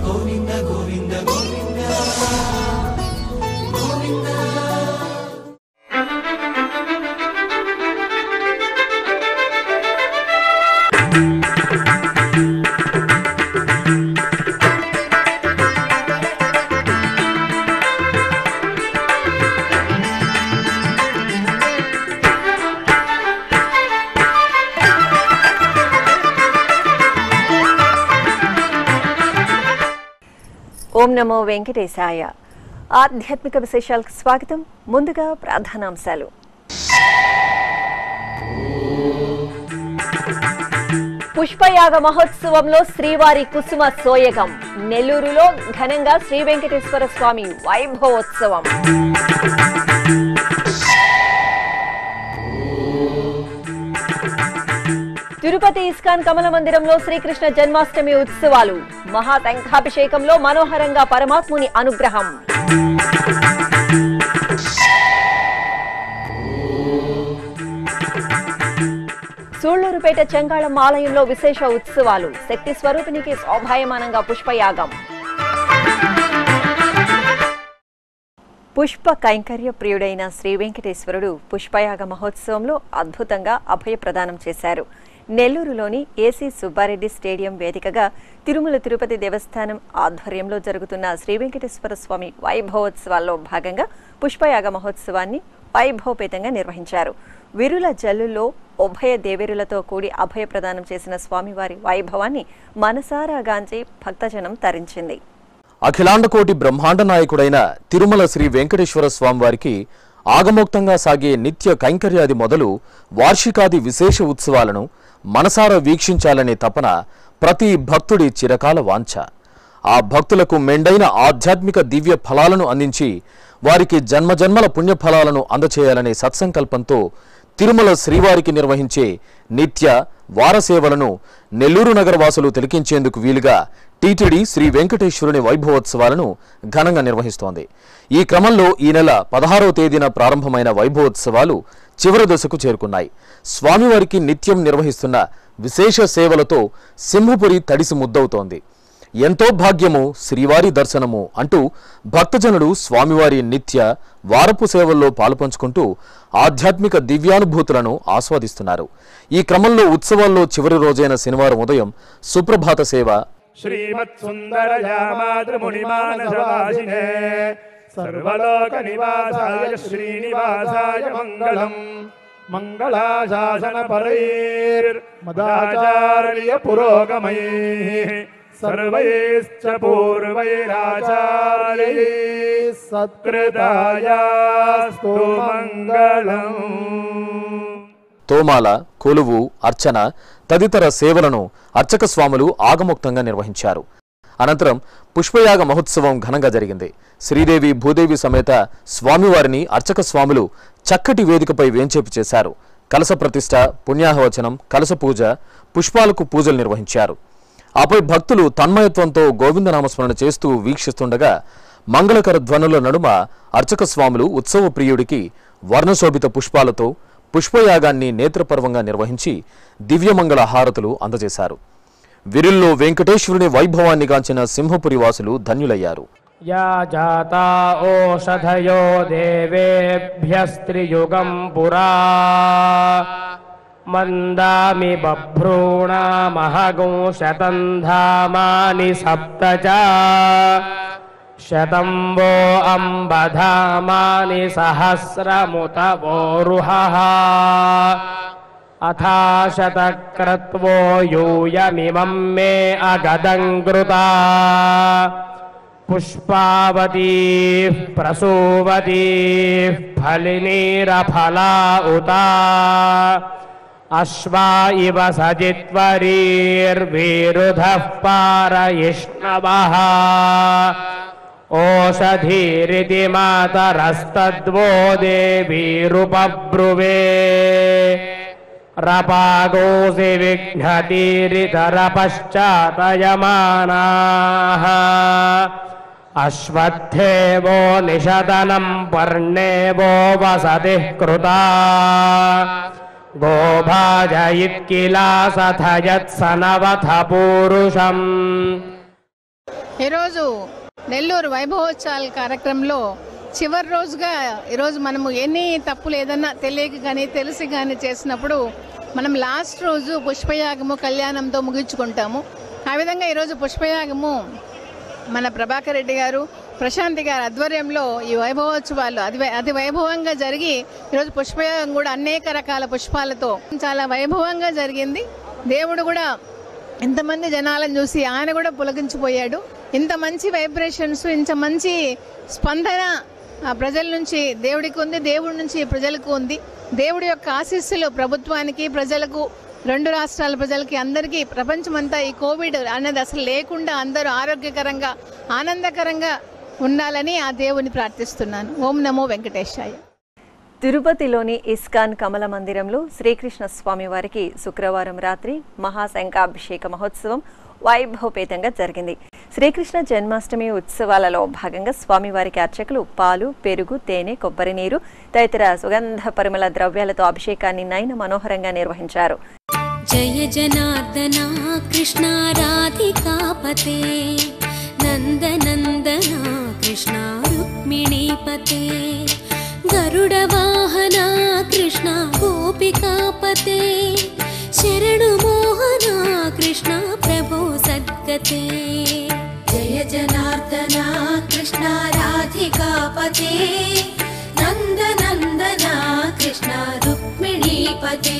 ఓం నమో వెంకటేశాయ ఆధ్యాత్మిక విశేషాలకు స్వాగతం ముందుగా ప్రాధానాంశాలు పుష్పయాగ మహోత్సవంలో శ్రీవారి కుసుమ సోయగం నెల్లూరులో ఘనంగా శ్రీ వెంకటేశ్వర స్వామి వైభవోత్సవం తిరుపతి ఇస్కాన్ కమల మందిరంలో శ్రీకృష్ణ జన్మాష్టమి ఉత్సవాలు మహాశంఖాభిషేకంలో మనోహరంగా పరమాత్ముని అనుగ్రహం సూళ్లూరుపేట చెంగాళం ఆలయంలో విశేష ఉత్సవాలు శక్తి స్వరూపినికి శోభాయమానంగా పుష్పయాగం పుష్ప కైంకర్య ప్రియుడైన శ్రీ వెంకటేశ్వరుడు పుష్పయాగ మహోత్సవంలో అద్భుతంగా అభయ ప్రదానం చేశారు నెల్లూరులోని ఏసీ సుబ్బారెడ్డి స్టేడియం వేదికగా తిరుమల తిరుపతి దేవస్థానం ఆధ్వర్యంలో జరుగుతున్న శ్రీ వెంకటేశ్వర స్వామి వైభవోత్సవాల్లో భాగంగా పుష్పయాగ మహోత్సవాన్ని వైభవపేతంగా నిర్వహించారు విరుల జల్లుల్లో ఉభయ దేవేరులతో కూడి అభయ ప్రదానం చేసిన స్వామివారి వైభవాన్ని మనసారా గాంచి భక్తజనం తరించింది అఖిలాండకోటి బ్రహ్మాండ నాయకుడైన తిరుమల శ్రీ వెంకటేశ్వర స్వామివారికి ఆగమోక్తంగా సాగే నిత్య కైంకర్యాది మొదలు వార్షికాది విశేష ఉత్సవాలను మనసారా వీక్షించాలనే తపన ప్రతి భక్తుడి చిరకాల వాంఛ ఆ భక్తులకు మెండైన ఆధ్యాత్మిక దివ్య ఫలాలను అందించి వారికి జన్మజన్మల పుణ్యఫలాలను అందచేయాలనే సత్సంకల్పంతో తిరుమల శ్రీవారికి నిర్వహించే నిత్య వారసేవలను నెల్లూరు నగర వాసులు తిలకించేందుకు వీలుగా టీటీడీ శ్రీ వెంకటేశ్వరుని వైభవోత్సవాలను ఘనంగా నిర్వహిస్తోంది ఈ క్రమంలో ఈ నెల పదహారవ తేదీన ప్రారంభమైన వైభవోత్సవాలు చివరి దశకు చేరుకున్నాయి స్వామివారికి నిత్యం నిర్వహిస్తున్న విశేష సేవలతో సింహపురి తడిసి ముద్దవుతోంది ఎంతో భాగ్యము శ్రీవారి దర్శనము అంటూ భక్తజనులు స్వామివారి నిత్య వారపు సేవల్లో పాలుపంచుకుంటూ ఆధ్యాత్మిక దివ్యానుభూతులను ఆస్వాదిస్తున్నారు ఈ క్రమంలో ఉత్సవాల్లో చివరి రోజైన శనివారం ఉదయం సుప్రభాత సేవ श्रीमत्सुन्दरया मातृमुनिमानसवासिने सर्वलोकनिवासाय श्रीनिवासाय मङ्गलम् मङ्गलाशासनपरैर्मदाचार्यपुरोगमैः सर्वैश्च पूर्वैराचार्यैः सत्कृतायास्तु मङ्गलम् తోమాల కొలువు అర్చన తదితర సేవలను అర్చక స్వాములు ఆగమోక్తంగా నిర్వహించారు అనంతరం పుష్పయాగ మహోత్సవం ఘనంగా జరిగింది శ్రీదేవి భూదేవి సమేత స్వామివారిని అర్చక స్వాములు చక్కటి వేదికపై వేంచేపు చేశారు కలస ప్రతిష్ట పుణ్యాహవచనం కలస పూజ పుష్పాలకు పూజలు నిర్వహించారు ఆపై భక్తులు తన్మయత్వంతో గోవిందనామస్మరణ చేస్తూ వీక్షిస్తుండగా మంగళకర ధ్వనుల నడుమ అర్చక స్వాములు ఉత్సవ ప్రియుడికి వర్ణశోభిత పుష్పాలతో పుష్పయాగాన్ని నేత్రపర్వంగా నిర్వహించి దివ్యమంగళ హారతులు అందజేశారు విరుల్లో వెంకటేశ్వరుని వైభవాన్ని గాంచిన సింహపురి వాసులు ధన్యులయ్యారు या जाता ओषधयो देवेभ्यस्त्रियुगं पुरा मन्दामि बभ्रूणामहगुं शतं धामानि सप्त च शतं वो अम्बधामानि सहस्रमुत वोरुहः अथा शतक्रत्वो यूयमिमं मे अगदङ्कृता पुष्पावतीः प्रसूवतीः फलिनीरफला उता अश्वा इव सजित्वरीर्विरुधः पारयिष्णवः ओषधीरिति मातरस्तद्वो देवीरुपब्रुवे रपागोऽसि विघ्नतीरितरपश्चातयमानाः अश्वत्थेवो निषदनं पर्णेवो वसतिः कृता गोभाजयित्किला सथ यत्सनवथ पूरुषम् ఈరోజు నెల్లూరు వైభవోత్సవాల కార్యక్రమంలో చివరి రోజుగా ఈరోజు మనము ఎన్ని తప్పులు ఏదన్నా తెలియక కానీ తెలిసి కానీ చేసినప్పుడు మనం లాస్ట్ రోజు పుష్పయాగము కళ్యాణంతో ముగించుకుంటాము ఆ విధంగా ఈరోజు పుష్పయాగము మన ప్రభాకర్ రెడ్డి గారు ప్రశాంతి గారి ఆధ్వర్యంలో ఈ వైభవోత్సవాలు అతి వై- అతి వైభవంగా జరిగి ఈరోజు పుష్పయాగం కూడా అనేక రకాల పుష్పాలతో చాలా వైభవంగా జరిగింది దేవుడు కూడా ఇంతమంది జనాలను చూసి ఆయన కూడా పులకించిపోయాడు ఇంత మంచి వైబ్రేషన్స్ ఇంత మంచి స్పందన ఆ ప్రజల నుంచి దేవుడికి ఉంది దేవుడి నుంచి ప్రజలకు ఉంది దేవుడి యొక్క ఆశీస్సులు ప్రభుత్వానికి ప్రజలకు రెండు రాష్ట్రాల ప్రజలకి అందరికీ ప్రపంచమంతా ఈ కోవిడ్ అనేది అసలు లేకుండా అందరూ ఆరోగ్యకరంగా ఆనందకరంగా ఉండాలని ఆ దేవుని ప్రార్థిస్తున్నాను ఓం నమో వెంకటేశాయ తిరుపతిలోని ఇస్కాన్ కమల మందిరంలో శ్రీకృష్ణ స్వామి వారికి శుక్రవారం రాత్రి మహాశంఖాభిషేక మహోత్సవం వైభవపేతంగా జరిగింది శ్రీకృష్ణ జన్మాష్టమి ఉత్సవాలలో భాగంగా స్వామివారికి అర్చకులు పాలు పెరుగు తేనె కొబ్బరి నీరు తదితర సుగంధ పరిమళ ద్రవ్యాలతో అభిషేకాన్ని నయన మనోహరంగా నిర్వహించారు जय जनार्दना कृष्णा राधिकापते नन्दनन्दना कृष्णा रुक्मिणीपते गरुडवाहना कृष्णा गोपिकापते शरणुमोहना कृष्णा प्रभो सद्गते जय जनार्दना कृष्णा राधिकापते नन्दनन्दना कृष्णा रुक्मिणीपते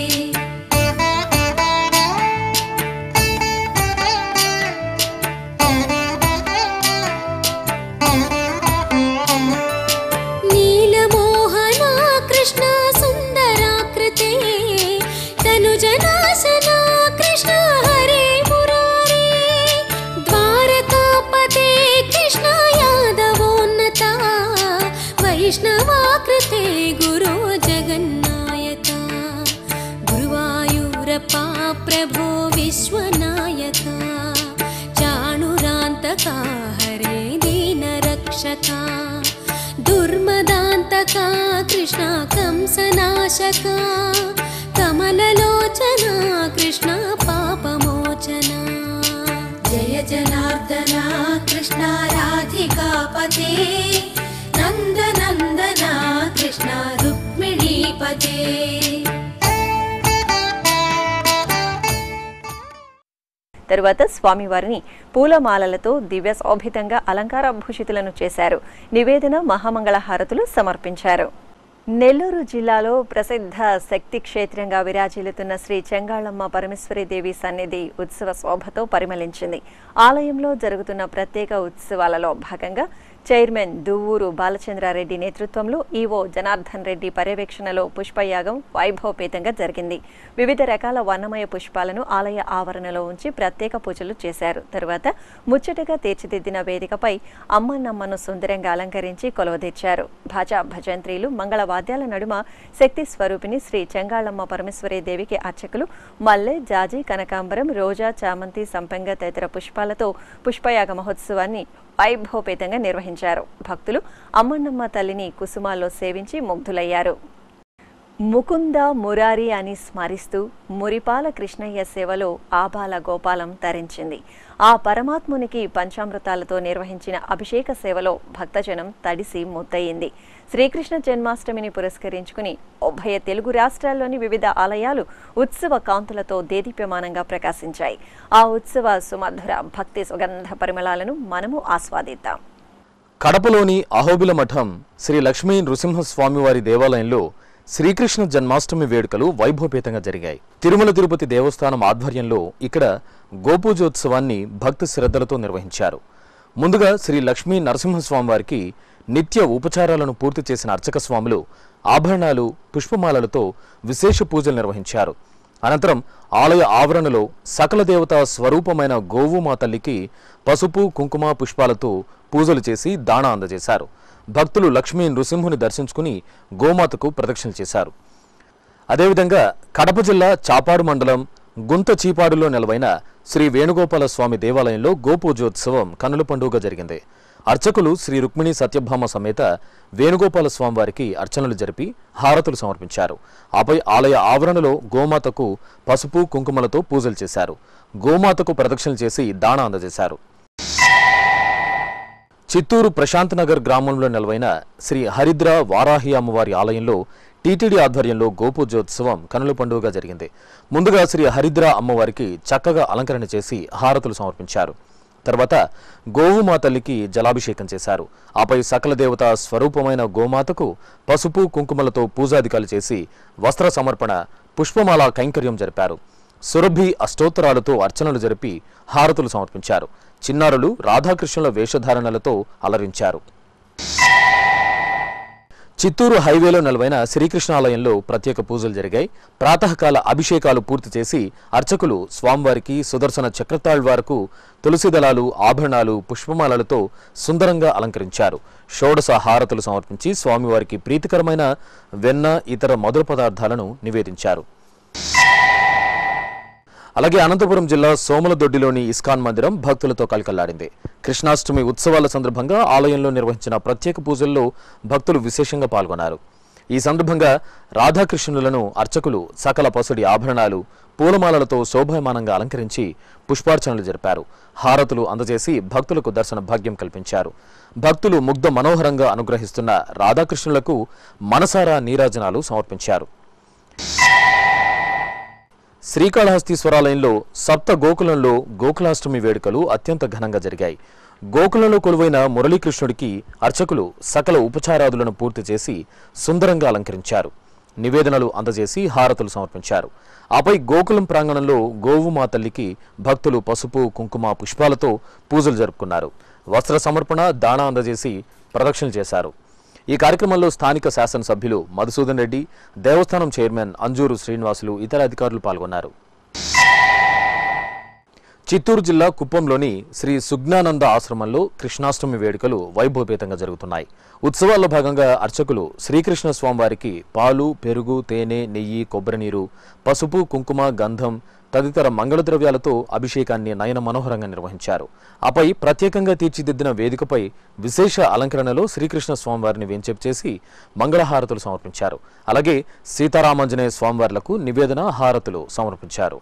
नीलमोहना कृष्णा सुन्दराकृते तनुजनाशना कृष्णा हरे मुरारे द्वारकापते कृष्णा यादवोन्नता वैष्णवाकृते गुरो जगन्नायका गुरुवायूरप्पा प्रभो विश्वनायका चाणुरान्तका हरे दीनरक्षका दुर्मदान्तका कृष्णा कंसनाशका कमललोचना कृष्णा पापमोचना जय जनार्दना कृष्णा राधिकापते नन्दनन्दना कृष्णा रुक्मिणीपते తరువాత స్వామివారిని పూలమాలలతో దివ్య శోభితంగా అలంకారాభూషితులను చేశారు నివేదన మహామంగళ హారతులు సమర్పించారు నెల్లూరు జిల్లాలో ప్రసిద్ధ శక్తి క్షేత్రంగా విరాజిల్లుతున్న శ్రీ చెంగాళమ్మ పరమేశ్వరి దేవి సన్నిధి ఉత్సవ శోభతో పరిమళించింది ఆలయంలో జరుగుతున్న ప్రత్యేక ఉత్సవాలలో భాగంగా చైర్మన్ దువ్వూరు బాలచంద్రారెడ్డి నేతృత్వంలో ఈవో జనార్దన్ రెడ్డి పర్యవేక్షణలో పుష్పయాగం వైభవపేతంగా జరిగింది వివిధ రకాల వర్ణమయ పుష్పాలను ఆలయ ఆవరణలో ఉంచి ప్రత్యేక పూజలు చేశారు తరువాత ముచ్చటగా తీర్చిదిద్దిన వేదికపై అమ్మన్నమ్మను సుందరంగా అలంకరించి కొలవదీర్చారు భాజా భజంత్రీలు మంగళవాద్యాల నడుమ శక్తి స్వరూపిణి శ్రీ చెంగాళమ్మ పరమేశ్వరి దేవికి అర్చకులు మల్లె జాజి కనకాంబరం రోజా చామంతి సంపెంగ తదితర పుష్పాలతో పుష్పయాగ మహోత్సవాన్ని వైభవపేతంగా నిర్వహించారు భక్తులు అమ్మన్నమ్మ తల్లిని కుసుమాల్లో సేవించి ముగ్ధులయ్యారు ముకుంద మురారి అని స్మరిస్తూ మురిపాల కృష్ణయ్య సేవలో ఆబాల గోపాలం తరించింది ఆ పరమాత్మునికి పంచామృతాలతో నిర్వహించిన అభిషేక సేవలో భక్తజనం తడిసి ముద్దయింది శ్రీకృష్ణ జన్మాష్టమిని పురస్కరించుకుని ఉభయ తెలుగు రాష్ట్రాల్లోని వివిధ ఆలయాలు ఉత్సవ కాంతులతో దేదీప్యమానంగా ప్రకాశించాయి ఆ ఉత్సవ సుమధుర భక్తి సుగంధ పరిమళాలను మనము ఆస్వాదిద్దాం కడపలోని అహోబిల మఠం శ్రీ లక్ష్మీ నృసింహస్వామివారి దేవాలయంలో శ్రీకృష్ణ జన్మాష్టమి వేడుకలు వైభవపేతంగా జరిగాయి తిరుమల తిరుపతి దేవస్థానం ఆధ్వర్యంలో ఇక్కడ గోపూజోత్సవాన్ని భక్తి శ్రద్ధలతో నిర్వహించారు ముందుగా శ్రీ లక్ష్మీ నరసింహస్వామి వారికి నిత్య ఉపచారాలను పూర్తి చేసిన అర్చక స్వాములు ఆభరణాలు పుష్పమాలలతో విశేష పూజలు నిర్వహించారు అనంతరం ఆలయ ఆవరణలో సకల దేవతా స్వరూపమైన గోవుమా తల్లికి పసుపు కుంకుమ పుష్పాలతో పూజలు చేసి దాణ అందజేశారు భక్తులు లక్ష్మీ నృసింహుని దర్శించుకుని గోమాతకు ప్రదక్షిణలు చేశారు అదేవిధంగా కడప జిల్లా చాపాడు మండలం గుంత చీపాడులో నెలవైన శ్రీ వేణుగోపాల స్వామి దేవాలయంలో గోపూజోత్సవం కనుల పండుగ జరిగింది అర్చకులు శ్రీ రుక్మిణి సత్యభామ సమేత వేణుగోపాల స్వామి వారికి అర్చనలు జరిపి హారతులు సమర్పించారు ఆపై ఆలయ ఆవరణలో గోమాతకు పసుపు కుంకుమలతో పూజలు చేశారు గోమాతకు ప్రదక్షిణలు చేసి దాణ అందజేశారు చిత్తూరు ప్రశాంత్ నగర్ గ్రామంలో నెలవైన శ్రీ హరిద్ర వారాహి అమ్మవారి ఆలయంలో టీటీడీ ఆధ్వర్యంలో గోపూజోత్సవం కనుల పండుగగా జరిగింది ముందుగా శ్రీ హరిద్ర అమ్మవారికి చక్కగా అలంకరణ చేసి హారతులు సమర్పించారు తర్వాత గోవుమా తల్లికి జలాభిషేకం చేశారు ఆపై సకల దేవత స్వరూపమైన గోమాతకు పసుపు కుంకుమలతో పూజాధికాలు చేసి వస్త్ర సమర్పణ పుష్పమాల కైంకర్యం జరిపారు సురభి అష్టోత్తరాలతో అర్చనలు జరిపి హారతులు సమర్పించారు చిన్నారులు రాధాకృష్ణుల వేషధారణలతో అలరించారు చిత్తూరు హైవేలో నెలవైన శ్రీకృష్ణాలయంలో ప్రత్యేక పూజలు జరిగాయి ప్రాతకాల అభిషేకాలు పూర్తి చేసి అర్చకులు స్వామివారికి సుదర్శన చక్రతాళ్వారకు తులసి దళాలు ఆభరణాలు పుష్పమాలలతో సుందరంగా అలంకరించారు షోడశ హారతులు సమర్పించి స్వామివారికి ప్రీతికరమైన వెన్న ఇతర మధుర పదార్థాలను నివేదించారు అలాగే అనంతపురం జిల్లా సోమలదొడ్డిలోని ఇస్కాన్ మందిరం భక్తులతో కలకల్లాడింది కృష్ణాష్టమి ఉత్సవాల సందర్భంగా ఆలయంలో నిర్వహించిన ప్రత్యేక పూజల్లో భక్తులు విశేషంగా పాల్గొన్నారు ఈ సందర్భంగా రాధాకృష్ణులను అర్చకులు సకల పసుడి ఆభరణాలు పూలమాలలతో శోభాయమానంగా అలంకరించి పుష్పార్చనలు జరిపారు హారతులు అందజేసి భక్తులకు దర్శన భాగ్యం కల్పించారు భక్తులు ముగ్ధ మనోహరంగా అనుగ్రహిస్తున్న రాధాకృష్ణులకు మనసారా నీరాజనాలు సమర్పించారు శ్రీకాళహస్తీశ్వరాలయంలో సప్త గోకులంలో గోకులాష్టమి వేడుకలు అత్యంత ఘనంగా జరిగాయి గోకులంలో కొలువైన మురళీకృష్ణుడికి అర్చకులు సకల ఉపచారాదులను పూర్తి చేసి సుందరంగా అలంకరించారు నివేదనలు అందజేసి హారతులు సమర్పించారు ఆపై గోకులం ప్రాంగణంలో గోవుమా తల్లికి భక్తులు పసుపు కుంకుమ పుష్పాలతో పూజలు జరుపుకున్నారు వస్త్ర సమర్పణ దాణా అందజేసి ప్రదక్షిణలు చేశారు ఈ కార్యక్రమంలో స్థానిక శాసనసభ్యులు మధుసూదన్ రెడ్డి దేవస్థానం చైర్మన్ అంజూరు శ్రీనివాసులు ఇతర అధికారులు పాల్గొన్నారు చిత్తూరు జిల్లా కుప్పంలోని శ్రీ సుజ్ఞానంద ఆశ్రమంలో కృష్ణాష్టమి వేడుకలు వైభవపేతంగా జరుగుతున్నాయి ఉత్సవాల్లో భాగంగా అర్చకులు శ్రీకృష్ణ స్వామివారికి పాలు పెరుగు తేనె నెయ్యి కొబ్బరి నీరు పసుపు కుంకుమ గంధం తదితర మంగళ ద్రవ్యాలతో అభిషేకాన్ని నయన మనోహరంగా నిర్వహించారు ఆపై ప్రత్యేకంగా తీర్చిదిద్దిన వేదికపై విశేష అలంకరణలో శ్రీకృష్ణ స్వామివారిని వెంచేపు చేసి మంగళహారతులు సమర్పించారు అలాగే సీతారామాంజనేయ స్వామివార్లకు నివేదన హారతులు సమర్పించారు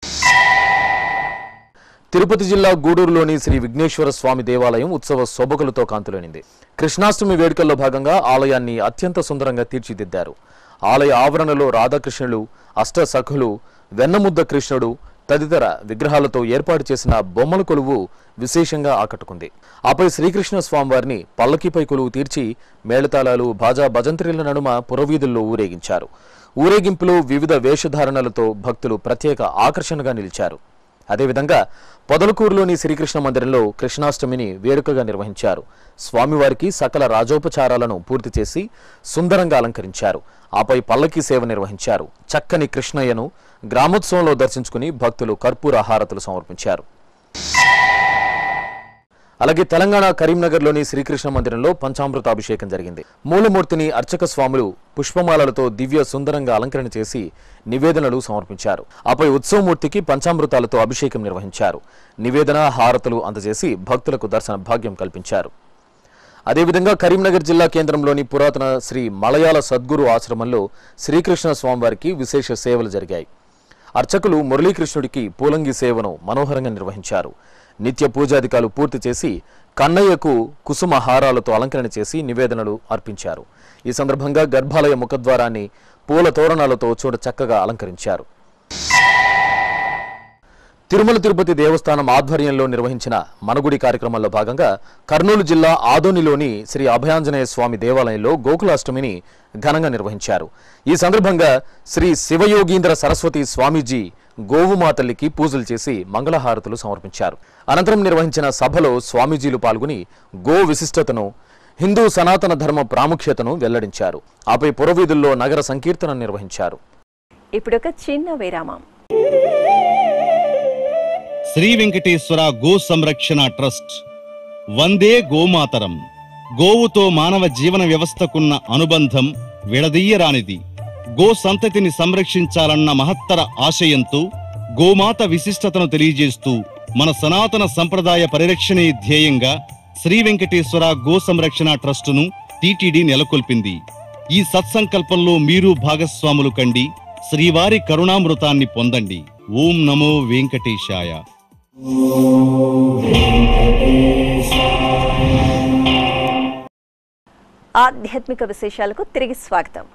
తిరుపతి జిల్లా గూడూరులోని శ్రీ విఘ్నేశ్వర స్వామి దేవాలయం ఉత్సవ శోభకులతో కాంతులేనింది కృష్ణాష్టమి వేడుకల్లో భాగంగా ఆలయాన్ని అత్యంత సుందరంగా తీర్చిదిద్దారు ఆలయ ఆవరణలో రాధాకృష్ణులు అష్టసఖులు వెన్నముద్ద కృష్ణుడు తదితర విగ్రహాలతో ఏర్పాటు చేసిన బొమ్మల కొలువు విశేషంగా ఆకట్టుకుంది ఆపై శ్రీకృష్ణ స్వామివారిని పల్లకీపై కొలువు తీర్చి మేళతాళాలు బాజా భజంత్రీల నడుమ పురవీధుల్లో ఊరేగించారు ఊరేగింపులో వివిధ వేషధారణలతో భక్తులు ప్రత్యేక ఆకర్షణగా నిలిచారు అదేవిధంగా పొదలకూరులోని శ్రీకృష్ణ మందిరంలో కృష్ణాష్టమిని వేడుకగా నిర్వహించారు స్వామివారికి సకల రాజోపచారాలను పూర్తి చేసి సుందరంగా అలంకరించారు ఆపై పల్లకి సేవ నిర్వహించారు చక్కని కృష్ణయ్యను గ్రామోత్సవంలో దర్శించుకుని భక్తులు కర్పూర హారతులు సమర్పించారు అలాగే తెలంగాణ కరీంనగర్లోని శ్రీకృష్ణ మందిరంలో పంచామృత అభిషేకం జరిగింది మూలమూర్తిని అర్చక స్వాములు పుష్పమాలలతో దివ్య సుందరంగా అలంకరణ చేసి నివేదనలు సమర్పించారు ఆపై ఉత్సవమూర్తికి పంచామృతాలతో అభిషేకం నిర్వహించారు నివేదన హారతులు అందజేసి భక్తులకు దర్శన భాగ్యం కల్పించారు అదేవిధంగా కరీంనగర్ జిల్లా కేంద్రంలోని పురాతన శ్రీ మలయాళ సద్గురు ఆశ్రమంలో శ్రీకృష్ణ స్వామివారికి విశేష సేవలు జరిగాయి అర్చకులు మురళీకృష్ణుడికి పూలంగి సేవను మనోహరంగా నిర్వహించారు నిత్య పూజాధికాలు పూర్తి చేసి కన్నయ్యకు కుసుమ హారాలతో అలంకరణ చేసి నివేదనలు అర్పించారు ఈ సందర్భంగా గర్భాలయ ముఖద్వారాన్ని పూల తోరణాలతో చూడ చక్కగా అలంకరించారు తిరుమల తిరుపతి దేవస్థానం ఆధ్వర్యంలో నిర్వహించిన మనగుడి కార్యక్రమంలో భాగంగా కర్నూలు జిల్లా ఆదోనిలోని శ్రీ అభయాంజనేయ స్వామి దేవాలయంలో గోకులాష్టమిని ఘనంగా నిర్వహించారు ఈ సందర్భంగా శ్రీ శివయోగీంద్ర సరస్వతి స్వామీజీ గోవుమాతల్లికి పూజలు చేసి మంగళహారతులు సమర్పించారు అనంతరం నిర్వహించిన సభలో స్వామీజీలు పాల్గొని గో విశిష్టతను హిందూ సనాతన ధర్మ ప్రాముఖ్యతను వెల్లడించారు ఆపై పురవీధుల్లో నగర సంకీర్తన నిర్వహించారు ఇప్పుడొక చిన్న విరామం శ్రీ వెంకటేశ్వర గో సంరక్షణ ట్రస్ట్ వందే గోమాతరం గోవుతో మానవ జీవన వ్యవస్థకున్న అనుబంధం విడదీయరానిది గో సంతతిని సంరక్షించాలన్న మహత్తర ఆశయంతో గోమాత విశిష్టతను తెలియజేస్తూ మన సనాతన సంప్రదాయ పరిరక్షణే ధ్యేయంగా శ్రీ వెంకటేశ్వర గో సంరక్షణ ట్రస్టును టీటీడీ నెలకొల్పింది ఈ సత్సంకల్పంలో మీరు భాగస్వాములు కండి శ్రీవారి కరుణామృతాన్ని పొందండి ఓం నమో వెంకటేశాయ ఆధ్యాత్మిక విశేషాలకు తిరిగి స్వాగతం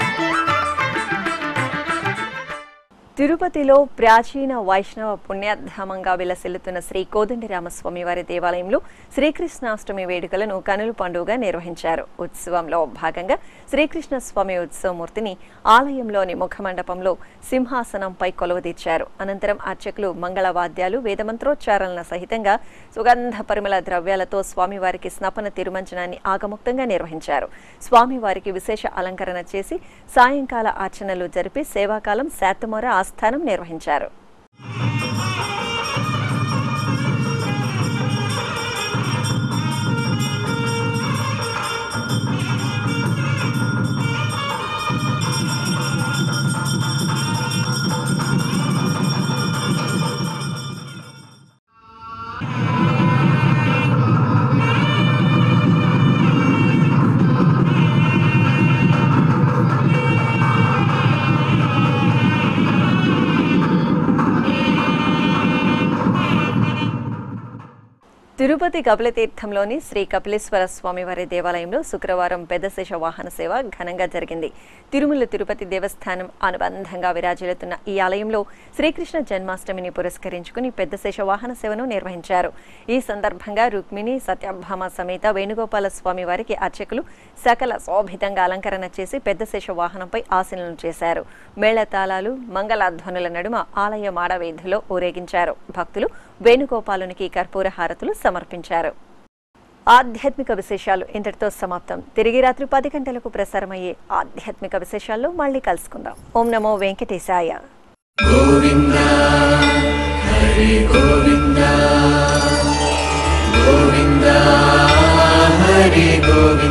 తిరుపతిలో ప్రాచీన వైష్ణవ పుణ్యధామంగా విలసిల్లుతున్న శ్రీ కోదండరామస్వామి వారి దేవాలయంలో శ్రీకృష్ణాష్టమి వేడుకలను కనుల పండుగగా నిర్వహించారు ఉత్సవంలో భాగంగా శ్రీకృష్ణ స్వామి ఉత్సవమూర్తిని ఆలయంలోని ముఖమండపంలో సింహాసనంపై కొలువుదీర్చారు అనంతరం అర్చకులు మంగళ వాద్యాలు వేదమంత్రోచ్చారణల సహితంగా సుగంధ పరిమళ ద్రవ్యాలతో స్వామివారికి స్నపన తిరుమంజనాన్ని ఆగముక్తంగా నిర్వహించారు స్వామివారికి విశేష అలంకరణ చేసి సాయంకాల అర్చనలు జరిపి సేవాకాలం శాతమొర ఆస్థానం నిర్వహించారు తిరుపతి కపిలతీర్థంలోని శ్రీ కపిలేశ్వర స్వామివారి దేవాలయంలో శుక్రవారం పెద్దశేష వాహన సేవ ఘనంగా జరిగింది తిరుమల తిరుపతి దేవస్థానం అనుబంధంగా విరాజిల్లుతున్న ఈ ఆలయంలో శ్రీకృష్ణ జన్మాష్టమిని పురస్కరించుకుని పెద్దశేష వాహన సేవను నిర్వహించారు ఈ సందర్భంగా రుక్మిణి సత్యభామ సమేత వేణుగోపాల స్వామి వారికి అర్చకులు సకల శోభితంగా అలంకరణ చేసి పెద్దశేష వాహనంపై ఆశీనులను చేశారు మేళతాళాలు మంగళధ్వనుల నడుమ ఆలయ మాడవీధిలో ఊరేగించారు భక్తులు వేణుగోపాలునికి కర్పూర హారతులు సమర్పించారు ఆధ్యాత్మిక విశేషాలు ఇంతటితో సమాప్తం తిరిగి రాత్రి పది గంటలకు ప్రసారమయ్యే ఆధ్యాత్మిక విశేషాల్లో మళ్ళీ కలుసుకుందాం ఓం నమో వెంకటేశాయ హరి గోవింద